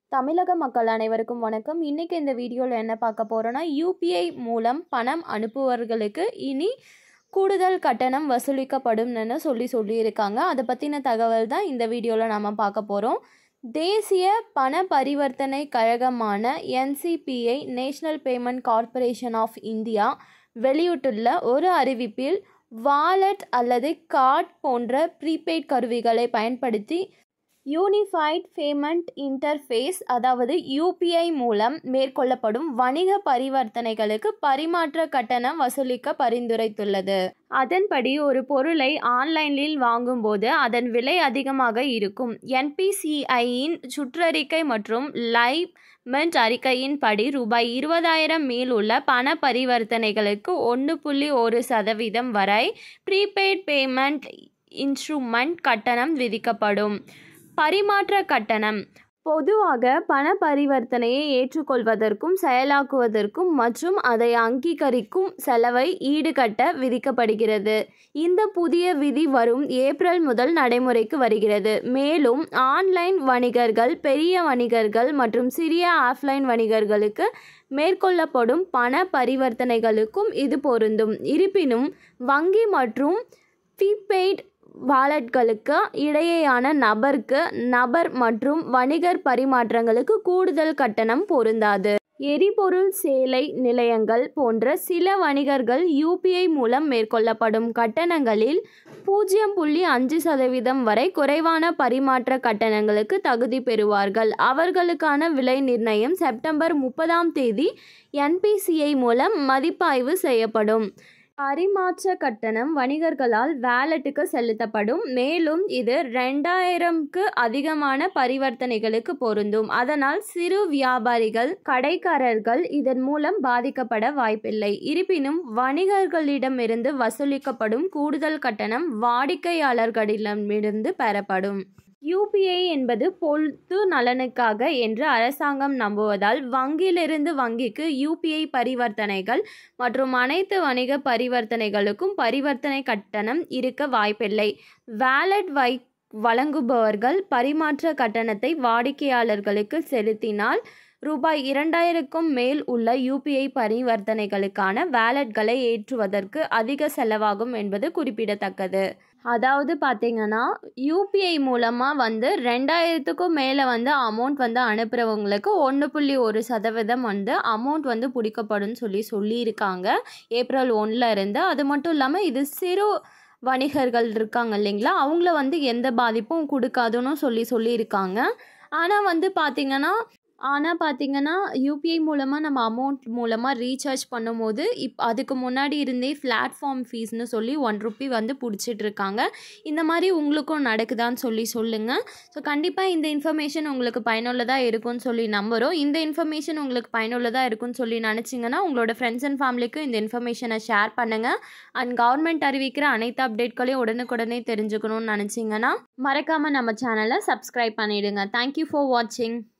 தமிழக மக்கள் அனைவருக்கும் வணக்கம் இன்றைக்கி இந்த வீடியோவில் என்ன பார்க்க போகிறோன்னா யூபிஐ மூலம் பணம் அனுப்புவர்களுக்கு இனி கூடுதல் கட்டணம் வசூலிக்கப்படும்னு சொல்லி சொல்லியிருக்காங்க அதை பற்றின தகவல் தான் இந்த வீடியோவில் நாம் பார்க்க போகிறோம் தேசிய பண பரிவர்த்தனை கழகமான NCPI National Payment Corporation of India வெளியிட்டுள்ள ஒரு அறிவிப்பில் வாலெட் அல்லது கார்ட் போன்ற ப்ரீபெய்ட் கருவிகளை பயன்படுத்தி யூனிஃபைட் பேமெண்ட் இன்டர்ஃபேஸ் அதாவது யூபிஐ மூலம் மேற்கொள்ளப்படும் வணிக பரிவர்த்தனைகளுக்கு பரிமாற்ற கட்டணம் வசூலிக்க பரிந்துரைத்துள்ளது அதன்படி ஒரு பொருளை ஆன்லைனில் வாங்கும்போது அதன் விலை அதிகமாக இருக்கும் என்பிசிஐயின் சுற்றறிக்கை மற்றும் லைவ் மென்ட் அறிக்கையின்படி ரூபாய் இருபதாயிரம் மேல் உள்ள பண பரிவர்த்தனைகளுக்கு ஒன்று புள்ளி ஒரு சதவீதம் வரை ப்ரீபெய்ட் பேமெண்ட் இன்ஸ்ட்ருமெண்ட் கட்டணம் விதிக்கப்படும் பரிமாற்ற கட்டணம் பொதுவாக பண பரிவர்த்தனையை ஏற்றுக்கொள்வதற்கும் செயலாக்குவதற்கும் மற்றும் அதை அங்கீகரிக்கும் செலவை ஈடுகட்ட விதிக்கப்படுகிறது இந்த புதிய விதி வரும் ஏப்ரல் முதல் நடைமுறைக்கு வருகிறது மேலும் ஆன்லைன் வணிகர்கள் பெரிய வணிகர்கள் மற்றும் சிறிய ஆஃப்லைன் வணிகர்களுக்கு மேற்கொள்ளப்படும் பண பரிவர்த்தனைகளுக்கும் இது பொருந்தும் இருப்பினும் வங்கி மற்றும் ப்ரீபெய்ட் வாலெட்களுக்கு இடையேயான நபருக்கு நபர் மற்றும் வணிகர் பரிமாற்றங்களுக்கு கூடுதல் கட்டணம் பொருந்தாது எரிபொருள் சேலை நிலையங்கள் போன்ற சில வணிகர்கள் யூபிஐ மூலம் மேற்கொள்ளப்படும் கட்டணங்களில் பூஜ்ஜியம் புள்ளி அஞ்சு சதவீதம் வரை குறைவான பரிமாற்ற கட்டணங்களுக்கு தகுதி பெறுவார்கள் அவர்களுக்கான விலை நிர்ணயம் செப்டம்பர் முப்பதாம் தேதி என்பிசிஐ மூலம் மதிப்பாய்வு செய்யப்படும் பரிமாற்ற கட்டணம் வணிகர்களால் வேலெட்டுக்கு செலுத்தப்படும் மேலும் இது ரெண்டாயிரம்க்கு அதிகமான பரிவர்த்தனைகளுக்கு பொருந்தும் அதனால் சிறு வியாபாரிகள் கடைக்காரர்கள் இதன் மூலம் பாதிக்கப்பட வாய்ப்பில்லை இருப்பினும் வணிகர்களிடமிருந்து வசூலிக்கப்படும் கூடுதல் கட்டணம் வாடிக்கையாளர்களிடமிருந்து பெறப்படும் யூபிஐ என்பது பொது நலனுக்காக என்று அரசாங்கம் நம்புவதால் வங்கியிலிருந்து வங்கிக்கு யூபிஐ பரிவர்த்தனைகள் மற்றும் அனைத்து வணிக பரிவர்த்தனைகளுக்கும் பரிவர்த்தனை கட்டணம் இருக்க வாய்ப்பில்லை வேலட் வை வழங்குபவர்கள் பரிமாற்ற கட்டணத்தை வாடிக்கையாளர்களுக்கு செலுத்தினால் ரூபாய் இரண்டாயிரக்கும் மேல் உள்ள யூபிஐ பரிவர்த்தனைகளுக்கான வேலட்களை ஏற்றுவதற்கு அதிக செலவாகும் என்பது குறிப்பிடத்தக்கது அதாவது பார்த்தீங்கன்னா யூபிஐ மூலமாக வந்து ரெண்டாயிரத்துக்கும் மேலே வந்து அமௌண்ட் வந்து அனுப்புகிறவங்களுக்கு ஒன்று புள்ளி ஒரு சதவீதம் வந்து அமௌண்ட் வந்து பிடிக்கப்படும் சொல்லி சொல்லியிருக்காங்க ஏப்ரல் ஒன்றில் இருந்து அது மட்டும் இல்லாமல் இது சிறு வணிகர்கள் இருக்காங்க இல்லைங்களா அவங்கள வந்து எந்த பாதிப்பும் கொடுக்காதுன்னு சொல்லி சொல்லியிருக்காங்க ஆனால் வந்து பார்த்திங்கன்னா ஆனால் பார்த்தீங்கன்னா யூபிஐ மூலமாக நம்ம அமௌண்ட் மூலமாக ரீசார்ஜ் பண்ணும்போது இப் அதுக்கு முன்னாடி இருந்தே பிளாட்ஃபார்ம் ஃபீஸ்னு சொல்லி ஒன் ருப்பி வந்து பிடிச்சிட்ருக்காங்க இந்த மாதிரி உங்களுக்கும் நடக்குதான்னு சொல்லி சொல்லுங்கள் ஸோ கண்டிப்பாக இந்த இன்ஃபர்மேஷன் உங்களுக்கு பயனுள்ளதாக இருக்கும்னு சொல்லி நம்புகிறோம் இந்த இன்ஃபர்மேஷன் உங்களுக்கு பயனுள்ளதாக இருக்கும்னு சொல்லி நினச்சிங்கன்னா உங்களோட ஃப்ரெண்ட்ஸ் அண்ட் ஃபேமிலிக்கும் இந்த இன்ஃபர்மேஷனை ஷேர் பண்ணுங்கள் அண்ட் கவர்மெண்ட் அறிவிக்கிற அனைத்து அப்டேட்களையும் உடனுக்குடனே தெரிஞ்சுக்கணும்னு நினச்சிங்கன்னா மறக்காமல் நம்ம சேனலை சப்ஸ்கிரைப் பண்ணிவிடுங்க தேங்க்யூ ஃபார் வாட்சிங்